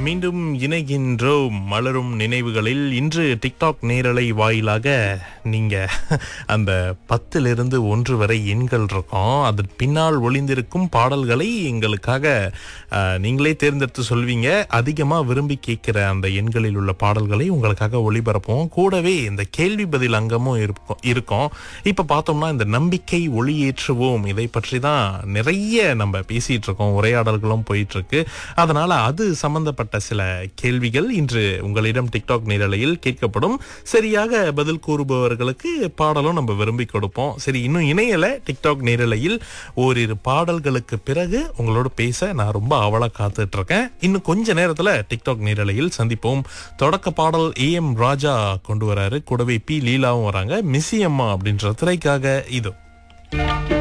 மீண்டும் இணைகின்றோம் மலரும் நினைவுகளில் இன்று டிக்டாக் நேரலை வாயிலாக நீங்க அந்த பத்திலிருந்து ஒன்று வரை எண்கள் இருக்கும் அதன் பின்னால் ஒளிந்திருக்கும் பாடல்களை எங்களுக்காக அஹ், நீங்களே தேர்ந்தெடுத்து சொல்வீங்க அதிகமா விரும்பி கேட்கிற அந்த எண்களில் உள்ள பாடல்களை உங்களுக்காக ஒளிபரப்போம் கூடவே இந்த கேள்வி பதில் அங்கமும் இருக்கும் இருக்கும் இப்ப பார்த்தோம்னா இந்த நம்பிக்கை ஒளியேற்றுவோம் இதை பற்றி தான் நிறைய நம்ம பேசிட்டு இருக்கோம் உரையாடல்களும் போயிட்டு இருக்கு அதனால அது சம்பந்தப்பட்ட சில கேள்விகள் இன்று உங்களிடம் டிக்டாக் நேரலையில் கேட்கப்படும் சரியாக பதில் கூறுபவர்களுக்கு பாடலும் நம்ம விரும்பி கொடுப்போம் சரி இன்னும் இணையல டிக்டாக் நேரலையில் ஓரிரு பாடல்களுக்கு பிறகு உங்களோட பேச நான் ரொம்ப அவளா காத்துட்டு இருக்கேன் இன்னும் கொஞ்ச நேரத்துல டிக்டாக் நேரலையில் சந்திப்போம் தொடக்க பாடல் ஏ எம் ராஜா கொண்டு வராரு கூடவே பி லீலாவும் வராங்க மிஸ்ஸி அம்மா அப்படின்ற திரைக்காக இது